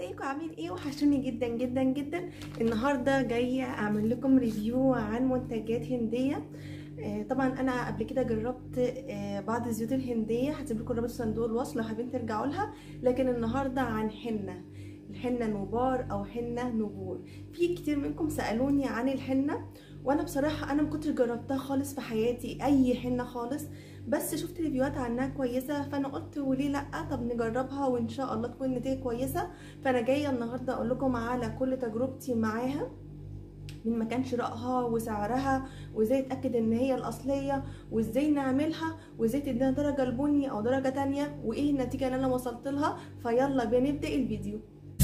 ازيكم عاملين ايه وحشوني جدا جدا جدا النهارده جايه اعمل لكم ريفيو عن منتجات هنديه آه، طبعا انا قبل كده جربت آه، بعض الزيوت الهنديه هسيب لكم رابط صندوق الوصف لو حابين ترجعوا لها لكن النهارده عن حنه الحنه نوبار او حنه نبور في كتير منكم سالوني عن الحنه وانا بصراحه انا ما كنتش جربتها خالص في حياتي اي حنه خالص بس شفت ريفيوهات عنها كويسه فانا قلت وليه لا طب نجربها وان شاء الله تكون النتيجه كويسه فانا جايه النهارده اقول لكم على كل تجربتي معاها من مكان شرائها وسعرها وازاي اتاكد ان هي الاصليه وازاي نعملها وازاي تدينا درجه البني او درجه تانية وايه النتيجه اللي انا وصلت لها فيلا بنبدا الفيديو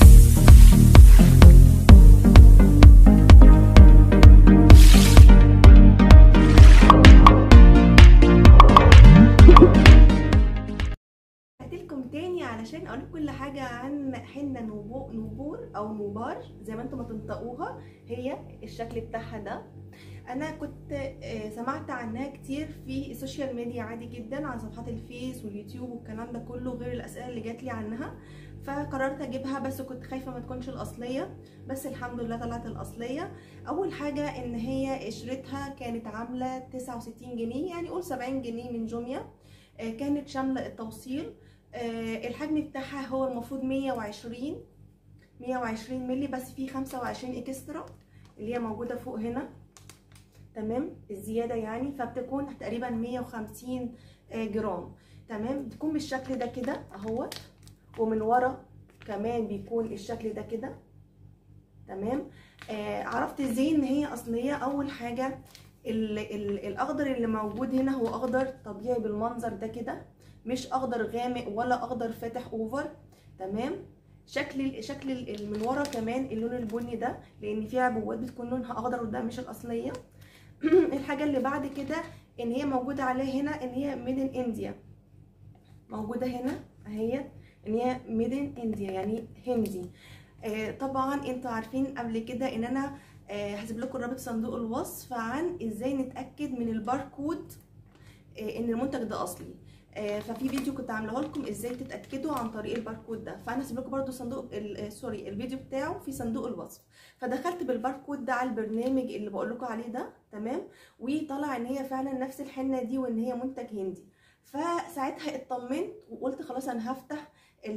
لكم تاني علشان اقول كل حاجه عن حنه نوبو نوبور او نوبار زي ما انتم ما تنطقوها هي الشكل بتاعها ده انا كنت سمعت عنها كتير في السوشيال ميديا عادي جدا على صفحات الفيس واليوتيوب والكلام ده كله غير الاسئله اللي جات لي عنها فقررت اجيبها بس كنت خايفه ما تكونش الاصليه بس الحمد لله طلعت الاصليه اول حاجه ان هي قشرتها كانت عامله 69 جنيه يعني قول 70 جنيه من جوميا كانت شامله التوصيل الحجم بتاعها هو المفروض 120 120 مللي بس فيه 25 اكسترا اللي هي موجوده فوق هنا تمام الزياده يعني فبتكون تقريبا 150 جرام تمام بتكون بالشكل ده كده اهوت ومن ورا كمان بيكون الشكل ده كده تمام آه عرفت ازاي ان هي اصليه اول حاجه ال ال الاخضر اللي موجود هنا هو اخضر طبيعي بالمنظر ده كده مش اخضر غامق ولا اخضر فاتح اوفر تمام شكل شكل من ورا كمان اللون البني ده لان فيها عبوات بتكون لونها اخضر وده مش الاصليه الحاجه اللي بعد كده ان هي موجوده عليها هنا ان هي ميدن انديا موجوده هنا اهي ان هي ميدن انديا يعني هندي آه طبعا انتوا عارفين قبل كده ان انا آه هسيب لكم رابط صندوق الوصف عن ازاي نتاكد من الباركود آه ان المنتج ده اصلي ففي فيديو كنت عاملاه لكم ازاي تتاكدوا عن طريق الباركود ده فانا هسيب لكم برده صندوق سوري الفيديو بتاعه في صندوق الوصف فدخلت بالباركود ده على البرنامج اللي بقول لكم عليه ده تمام وطلع ان هي فعلا نفس الحنه دي وان هي منتج هندي فساعتها اطمنت وقلت خلاص انا هفتح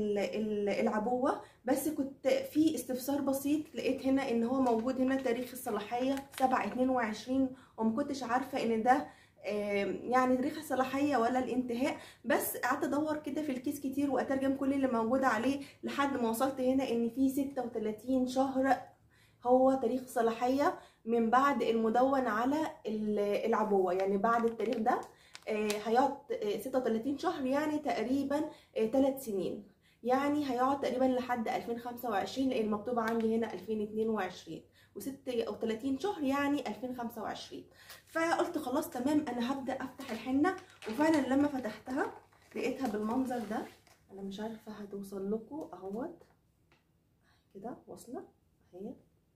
العبوه بس كنت في استفسار بسيط لقيت هنا ان هو موجود هنا تاريخ الصلاحيه 7 22 وما كنتش عارفه ان ده يعني تاريخ الصلاحيه ولا الانتهاء بس قعدت ادور كده في الكيس كتير واترجم كل اللي موجود عليه لحد ما وصلت هنا ان في 36 شهر هو تاريخ الصلاحيه من بعد المدون على العبوه يعني بعد التاريخ ده هيقعد 36 شهر يعني تقريبا 3 سنين يعني هيقعد تقريبا لحد 2025 لان مكتوب عندي هنا 2022 و36 شهر يعني 2025 فقلت خلاص تمام انا هبدا افتح الحنه وفعلا لما فتحتها لقيتها بالمنظر ده انا مش عارفه هتوصل لكم اهوت كده واصله اهي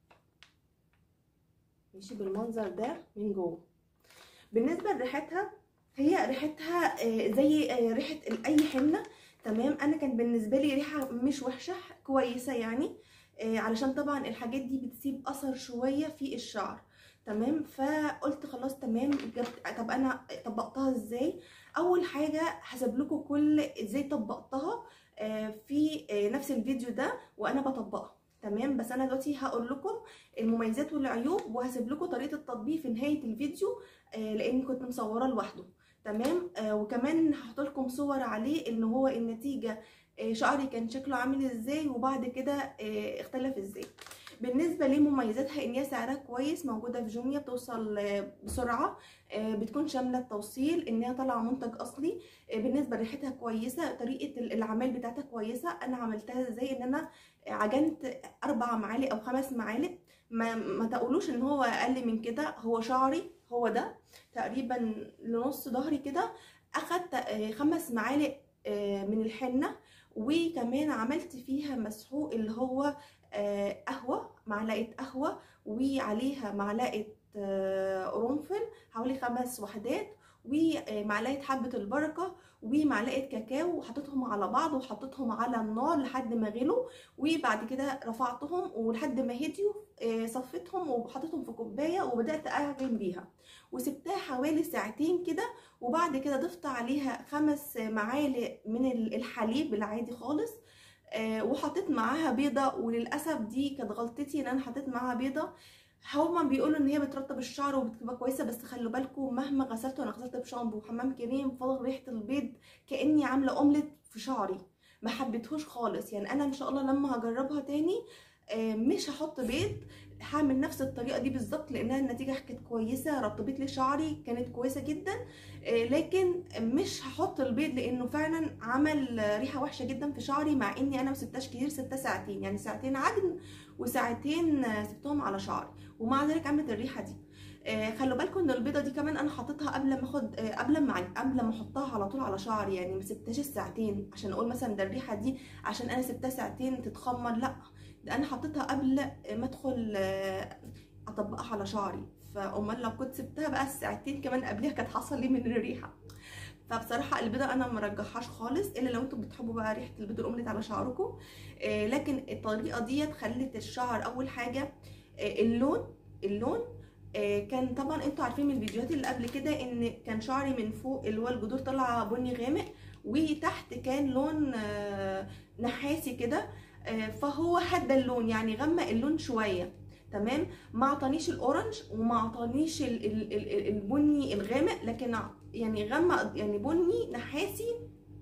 ماشي بالمنظر ده من جوه بالنسبه لريحتها هي ريحتها زي ريحه اي حنه تمام انا كان بالنسبه لي ريحه مش وحشه كويسه يعني علشان طبعا الحاجات دي بتسيب اثر شويه في الشعر تمام فقلت خلاص تمام جبت طب انا طبقتها ازاي اول حاجه هسيب لكم كل ازاي طبقتها في نفس الفيديو ده وانا بطبقها تمام بس انا دلوقتي هقول لكم المميزات والعيوب وهسيب لكم طريقه التطبيق في نهايه الفيديو لاني كنت مصوره لوحده تمام وكمان هحط لكم صور عليه ان هو النتيجه شعري كان شكله عامل ازاي وبعد كده اختلف ازاي بالنسبه لمميزاتها ان هي سعرها كويس موجوده في جوميا بتوصل بسرعه بتكون شامله التوصيل ان هي طالعه منتج اصلي بالنسبه لريحتها كويسه طريقه العمل بتاعتها كويسه انا عملتها ازاي ان انا عجنت اربع معالق او خمس معالق ما, ما تقولوش ان هو اقل من كده هو شعري هو ده تقريبا لنص ظهري كده اخدت خمس معالق من الحنه وكمان عملت فيها مسحوق اللي هو قهوه معلقه قهوه وعليها معلقه قرنفل حوالي خمس وحدات ومعلقه حبه البركه ومعلقه كاكاو وحطيتهم على بعض وحطيتهم على النار لحد ما غلوا وبعد كده رفعتهم ولحد ما هديوا آه، صفيتهم وحطيتهم في كوبايه وبدات اعجن بيها وسبتها حوالي ساعتين كده وبعد كده ضفت عليها خمس معالق من الحليب العادي خالص آه، وحطيت معاها بيضه وللاسف دي كانت غلطتي ان انا حطيت معاها بيضه هما بيقولوا ان هي بترطب الشعر وبتبقى كويسه بس خلوا بالكم مهما غسلته انا غسلت بشامبو وحمام كريم فضل ريحه البيض كاني عامله اومليت في شعري ما حبيتهوش خالص يعني انا ان شاء الله لما هجربها تاني آه، مش هحط بيض هعمل نفس الطريقه دي بالظبط لانها النتيجه كانت كويسه رطبت لي شعري كانت كويسه جدا آه، لكن مش هحط البيض لانه فعلا عمل ريحه وحشه جدا في شعري مع اني انا ما سبتهاش كتير سبتها ساعتين يعني ساعتين عجن وساعتين سبتهم على شعري ومع ذلك عملت الريحه دي آه، خلوا بالكم ان البيضه دي كمان انا حطيتها قبل ما اخد آه، قبل ما قبل ما احطها على طول على شعري يعني ما سبتهاش الساعتين عشان اقول مثلا ده الريحه دي عشان انا سبتها ساعتين تتخمر لا ده انا حطيتها قبل ما ادخل آه، اطبقها على شعري فامال لو كنت سبتها بقى الساعتين كمان قبلها كانت حصل لي من الريحه فبصراحه البيضه انا ما مرجحهاش خالص الا لو انتم بتحبوا بقى ريحه البيض الاومليت على شعركم آه لكن الطريقه ديت خلت الشعر اول حاجه آه اللون اللون آه كان طبعا انتوا عارفين من الفيديوهات اللي قبل كده ان كان شعري من فوق اللي هو الجذور طالعه بني غامق وتحت كان لون آه نحاسي كده آه فهو هدى اللون يعني غمق اللون شويه تمام ما عطانيش الاورنج وما عطانيش ال- ال- ال- البني الغامق لكن ع- يعني غمق يعني بني نحاسي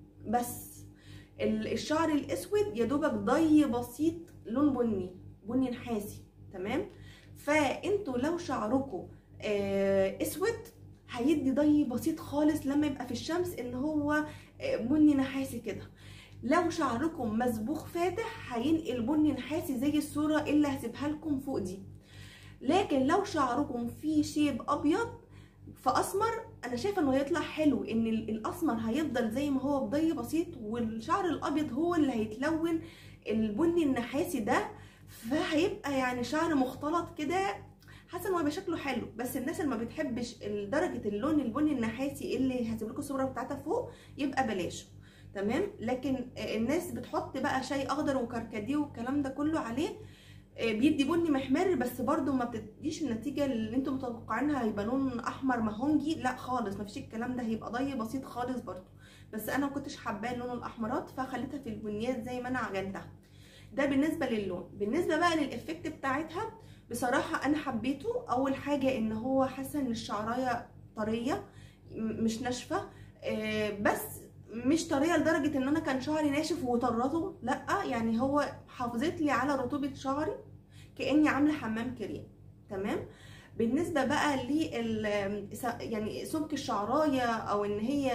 بس ال- الشعر الاسود يا دوبك ضي بسيط لون بني بني نحاسي تمام فانتوا لو شعركم آه، اسود هيدي ضي بسيط خالص لما يبقى في الشمس ان هو آه، بني نحاسي كده لو شعركم مسبوغ فاتح هينقل بني نحاسي زي الصوره اللي هسيبها لكم فوق دي لكن لو شعركم فيه شيب ابيض فاسمر انا شايفه انه هيطلع حلو ان ال- الاسمر هيفضل زي ما هو بضي بسيط والشعر الابيض هو اللي هيتلون البني النحاسي ده فهيبقى يعني شعر مختلط كده حاسه ان هو هيبقى شكله حلو بس الناس اللي ما بتحبش درجه اللون البني النحاسي اللي هسيب لكم الصوره بتاعتها فوق يبقى بلاش تمام لكن الناس بتحط بقى شاي اخضر وكركديه والكلام ده كله عليه آه، بيدي بني محمر بس برضو ما بتديش النتيجه اللي انتم متوقعينها هيبقى لون احمر مهونجي لا خالص ما فيش الكلام ده هيبقى ضي بسيط خالص برضو بس انا ما كنتش حباه لون الاحمرات فخليتها في البنيات زي ما انا عجنتها ده بالنسبه للون بالنسبه بقى للافكت بتاعتها بصراحه انا حبيته اول حاجه ان هو حاسه ان الشعرايه طريه م- مش ناشفه آه، بس مش طريه لدرجه ان انا كان شعري ناشف وطرته لا يعني هو حافظت لي على رطوبه شعري كاني عامله حمام كريم تمام بالنسبه بقى لل يعني سمك الشعرايه او ان هي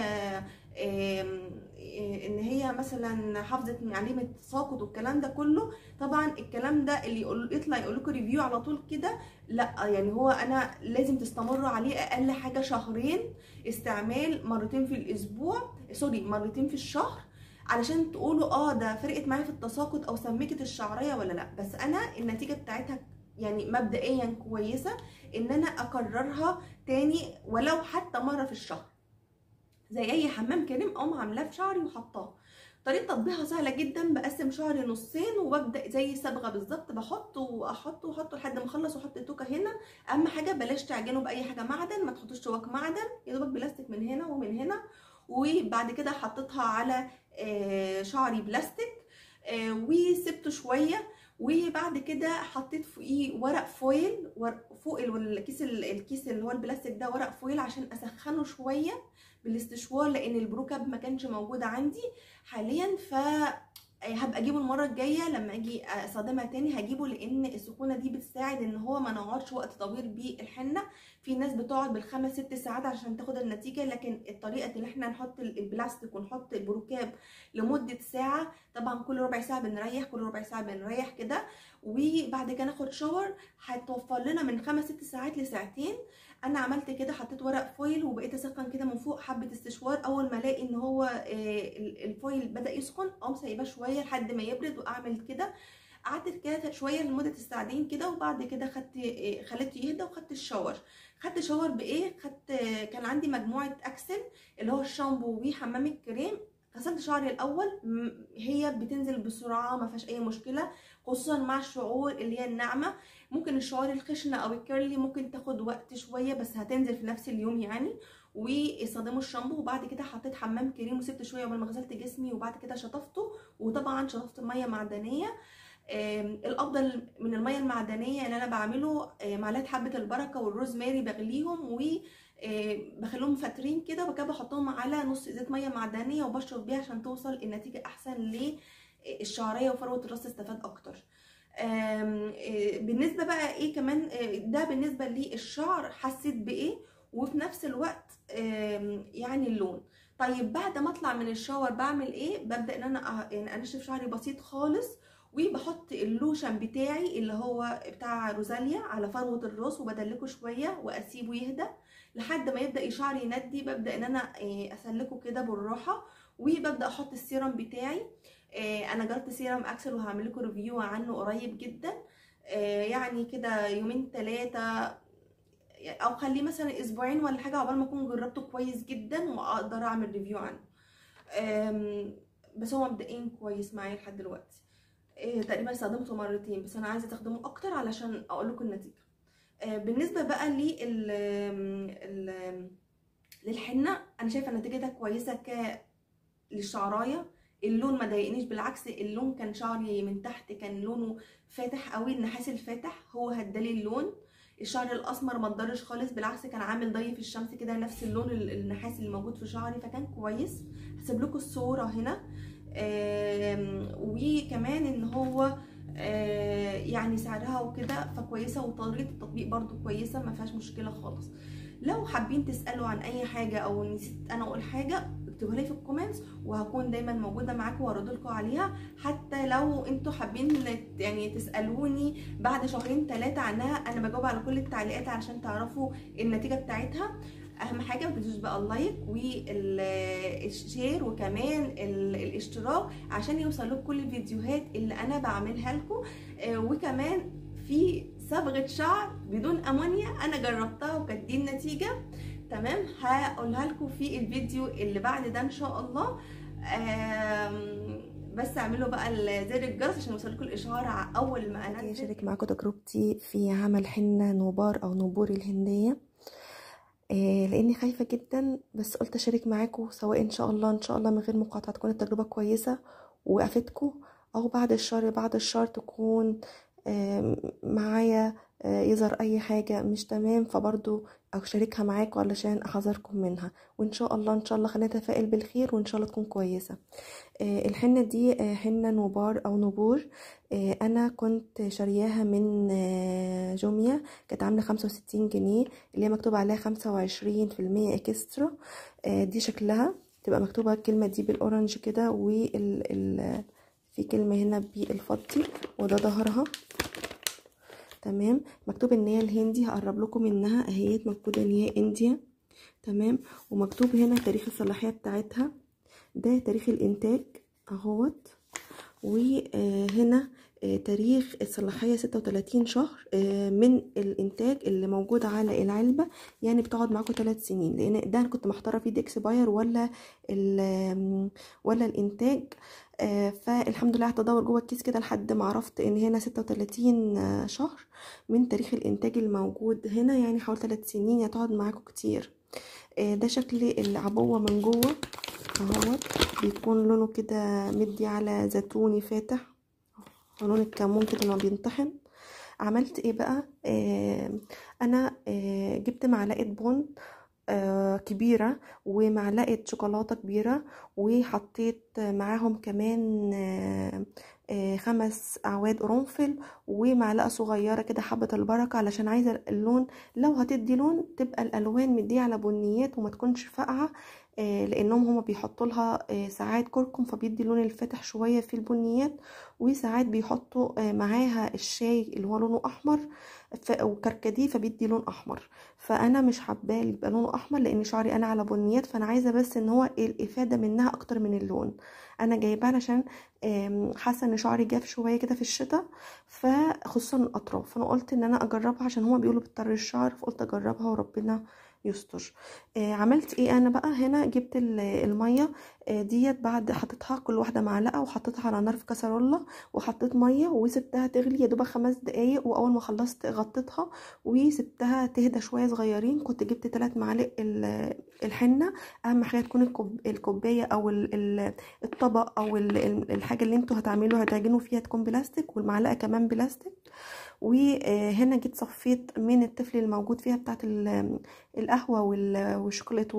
آم، ان هي مثلا حافظت عليه من التساقط والكلام ده كله طبعا الكلام ده اللي يقول يطلع يقول لكم ريفيو على طول كده لا يعني هو انا لازم تستمروا عليه اقل حاجه شهرين استعمال مرتين في الاسبوع سوري مرتين في الشهر علشان تقولوا اه ده فرقت معايا في التساقط او سمكت الشعريه ولا لا بس انا النتيجه بتاعتها يعني مبدئيا كويسه ان انا اكررها تاني ولو حتى مره في الشهر زي اي حمام كريم اقوم عاملاه في شعري وحطاه طريقه تطبيقها سهله جدا بقسم شعري نصين وببدا زي الصبغه بالظبط بحط واحط واحط لحد ما اخلص واحط توكه هنا اهم حاجه بلاش تعجنوا باي حاجه معدن ما تحطوش شواك معدن يا دوبك بلاستيك من هنا ومن هنا وبعد كده حطيتها على آه، شعري بلاستيك آه، وسبته شويه وبعد كده حطيت فوقيه ورق فويل ورق فوق ال- الكيس ال- الكيس اللي هو البلاستيك ده ورق فويل عشان اسخنه شويه بالاستشوار لان البروكاب ما كانش موجود عندي حاليا ف هبقى اجيبه المره الجايه لما اجي استخدمها تاني هجيبه لان السخونه دي بتساعد ان هو ما نقعدش وقت طويل بالحنه في ناس بتقعد بالخمس ست ساعات عشان تاخد النتيجه لكن الطريقه اللي احنا نحط ال- البلاستيك ونحط البروكاب لمده ساعه طبعا كل ربع ساعه بنريح كل ربع ساعه بنريح كده وبعد كده ناخد شاور هتوفر لنا من خمس ست ساعات لساعتين انا عملت كده حطيت ورق فويل وبقيت اسخن كده من فوق حبه استشوار اول ما الاقي ان هو آه، ال- الفويل بدا يسخن اقوم سايباه شويه لحد ما يبرد واعمل كده قعدت كده شويه لمده ساعتين كده وبعد كده خدت آه، خليته يهدى وخدت الشاور خدت شاور بايه خدت آه، كان عندي مجموعه اكسل اللي هو الشامبو وحمام الكريم غسلت شعري الاول م- هي بتنزل بسرعه ما فيهاش اي مشكله خصوصا مع الشعور اللي هي الناعمه ممكن الشعور الخشنه او الكيرلي ممكن تاخد وقت شويه بس هتنزل في نفس اليوم يعني واستخدموا الشامبو وبعد كده حطيت حمام كريم وسبت شويه قبل ما غسلت جسمي وبعد كده شطفته وطبعا شطفت ميه معدنيه آم، الافضل من الميه المعدنيه اللي انا بعمله آه، معلقه حبه البركه والروزماري بغليهم و آه، بخليهم فترين كده وبعد كده بحطهم على نص ازازه ميه معدنيه وبشرب بيها عشان توصل النتيجه احسن للشعريه وفروه الراس تستفاد اكتر آم، آه، بالنسبه بقى ايه كمان آه، ده بالنسبه للشعر حسيت بايه وفي نفس الوقت آم، يعني اللون طيب بعد ما اطلع من الشاور بعمل ايه ببدا ان انا أ- يعني انشف شعري بسيط خالص وبحط اللوشن بتاعي اللي هو بتاع روزاليا على فروه الراس وبدلكه شويه واسيبه يهدى لحد ما يبدا شعري يندي ببدا ان انا آه، اسلكه كده بالراحه وببدا احط السيرم بتاعي آه، انا جربت سيرم اكسل وهعمل لكم ريفيو عنه قريب جدا آه، يعني كده يومين ثلاثه او خليه مثلا اسبوعين ولا حاجه عقبال ما اكون جربته كويس جدا واقدر اعمل ريفيو عنه أم، بس هو مبدئيا كويس معايا لحد دلوقتي إيه، تقريبا استخدمته مرتين بس انا عايزه استخدمه اكتر علشان اقول لكم النتيجه آه، بالنسبه بقى لل ال- للحنه انا شايفه نتيجتها كويسه ك للشعرايه اللون ما ضايقنيش بالعكس اللون كان شعري من تحت كان لونه فاتح قوي النحاس الفاتح هو هدالي اللون الشعر الاسمر ما اتضرش خالص بالعكس كان عامل ضي في الشمس كده نفس اللون ال- النحاس اللي موجود في شعري فكان كويس هسيب لكم الصوره هنا آم، وكمان ان هو آه، يعني سعرها وكده فكويسه وطريقه التطبيق برضو كويسه ما فيهاش مشكله خالص لو حابين تسالوا عن اي حاجه او نسيت انا اقول حاجه اكتبوها لي في الكومنتس وهكون دايما موجوده معاكم وارد لكم عليها حتى لو انتوا حابين يعني تسالوني بعد شهرين ثلاثه عنها انا بجاوب على كل التعليقات علشان تعرفوا النتيجه بتاعتها اهم حاجه ما تنسوش بقى اللايك والشير وكمان ال- الاشتراك عشان يوصل لكم كل الفيديوهات اللي انا بعملها لكم آه، وكمان في صبغه شعر بدون امونيا انا جربتها وكانت دي النتيجه تمام هقولها لكم في الفيديو اللي بعد ده ان شاء الله آم، بس اعملوا بقى ال- زر الجرس عشان يوصل لكم الاشعار ع- اول ما بدي انزل أشارك معاكم تجربتي في عمل حنة نوبار أو نوبور الهندية آه، لأني خايفة جدا بس قلت أشارك معاكم سواء إن شاء الله إن شاء الله من غير مقاطعة تكون التجربة كويسة وأفيدكم أو بعد الشهر بعد الشهر تكون آم، معايا آه، يظهر أي حاجة مش تمام فبرضو أشاركها معاكم علشان أحذركم منها وإن شاء الله إن شاء الله خلينا نتفائل بالخير وإن شاء الله تكون كويسة آه، الحنة دي آه، حنة نوبار أو نبور آه، أنا كنت شارياها من آه، جوميا كانت عاملة خمسة وستين جنيه اللي هي مكتوب عليها خمسة وعشرين في المية اكسترا آه، دي شكلها تبقى مكتوبة الكلمة دي بالأورنج كده وال ال في كلمة هنا بالفضي وده ظهرها تمام مكتوب ان هي الهندي هقرب لكم منها اهي مكتوبة ان هي انديا تمام ومكتوب هنا تاريخ الصلاحية بتاعتها ده تاريخ الانتاج اهوت وهنا تاريخ الصلاحية ستة وتلاتين شهر آه، من الانتاج اللي موجود على العلبة يعني بتقعد معاكم ثلاث سنين لان ده انا كنت محتاره فيه دي اكسباير ولا ال- ولا الانتاج آه، فالحمد لله هتدور جوه الكيس كده لحد ما عرفت ان هنا ستة وتلاتين شهر من تاريخ الانتاج الموجود هنا يعني حوالي ثلاث سنين يعني تقعد معاكم كتير آه، ده شكل العبوة من جوه اهوت بيكون لونه كده مدي على زيتوني فاتح لون الكمون كده لما بينطحن عملت ايه بقى آه انا آه جبت معلقه بن آه كبيره ومعلقه شوكولاته كبيره وحطيت معاهم كمان آه آه خمس اعواد قرنفل ومعلقه صغيره كده حبه البركه علشان عايزه اللون لو هتدي لون تبقى الالوان مديه على بنيات وما تكونش فاقعه آه لانهم هما بيحطوا لها آه ساعات كركم فبيدي اللون الفاتح شويه في البنيات وساعات بيحطوا آه معاها الشاي اللي هو لونه احمر وكركديه فبيدي لون احمر فانا مش حباه يبقى لونه احمر لان شعري انا على بنيات فانا عايزه بس ان هو الافاده منها اكتر من اللون انا جايباه علشان حاسه ان شعري جاف شويه كده في الشتاء فخصوصا الاطراف فانا قلت ان انا اجربها عشان هما بيقولوا بتطر الشعر فقلت اجربها وربنا يستر آه عملت ايه انا بقى هنا جبت الميه آه ديت بعد حطيتها كل واحده معلقه وحطيتها على نار في كسرولة وحطيت ميه وسبتها تغلي يا دوبك خمس دقايق واول ما خلصت غطيتها وسبتها تهدى شويه صغيرين كنت جبت ثلاث معالق الحنه اهم حاجه تكون الكوب الكوبايه او الطبق او الحاجه اللي انتوا هتعملوا هتعجنوا فيها تكون بلاستيك والمعلقه كمان بلاستيك وهنا جيت صفيت من التفل الموجود فيها بتاعت القهوة والشوكولات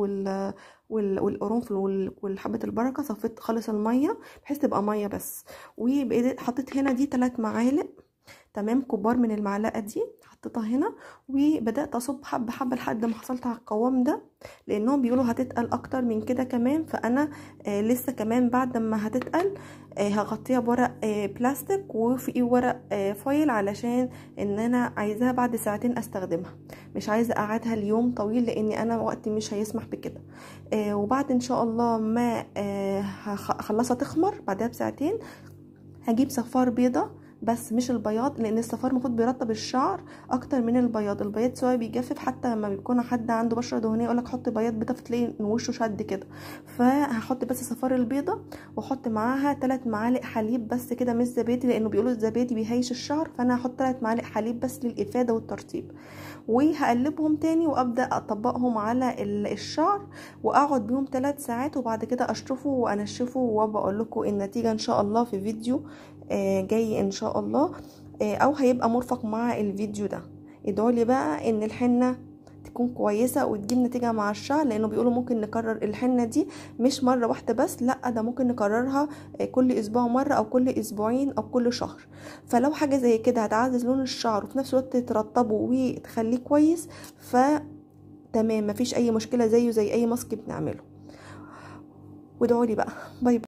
والقرنفل والحبة البركة صفيت خالص المية بحيث تبقى مية بس وبقيت حطيت هنا دي ثلاث معالق تمام كبار من المعلقة دي حطيتها هنا وبدأت أصب حبة حبة لحد ما حصلت على القوام ده لأنهم بيقولوا هتتقل أكتر من كده كمان فأنا آه لسه كمان بعد ما هتتقل آه هغطيها بورق آه بلاستيك وفي ورق آه فويل علشان ان انا عايزاها بعد ساعتين استخدمها مش عايزه اقعدها اليوم طويل لاني انا وقتي مش هيسمح بكده آه وبعد ان شاء الله ما آه هخلصها تخمر بعدها بساعتين هجيب صفار بيضه بس مش البياض لان الصفار المفروض بيرطب الشعر اكتر من البياض البياض سواء بيجفف حتى لما بيكون حد عنده بشره دهنيه يقولك حط بياض بيضه فتلاقي ان وشه شد كده فهحط بس صفار البيضه واحط معاها 3 معالق حليب بس كده مش زبادي لانه بيقولوا الزبادي بيهيش الشعر فانا هحط 3 معالق حليب بس للافاده والترطيب وهقلبهم تاني وابدا اطبقهم على الشعر واقعد بيهم 3 ساعات وبعد كده اشطفه وانشفه وبقول لكم النتيجه ان شاء الله في فيديو جاي ان شاء الله او هيبقى مرفق مع الفيديو ده ادعوا لي بقى ان الحنه تكون كويسه وتجيب نتيجه مع الشعر لانه بيقولوا ممكن نكرر الحنه دي مش مره واحده بس لا ده ممكن نكررها كل اسبوع مره او كل اسبوعين او كل شهر فلو حاجه زي كده هتعزز لون الشعر وفي نفس الوقت ترطبه وتخليه كويس ف تمام مفيش اي مشكله زيه زي اي ماسك بنعمله وادعوا لي بقى باي باي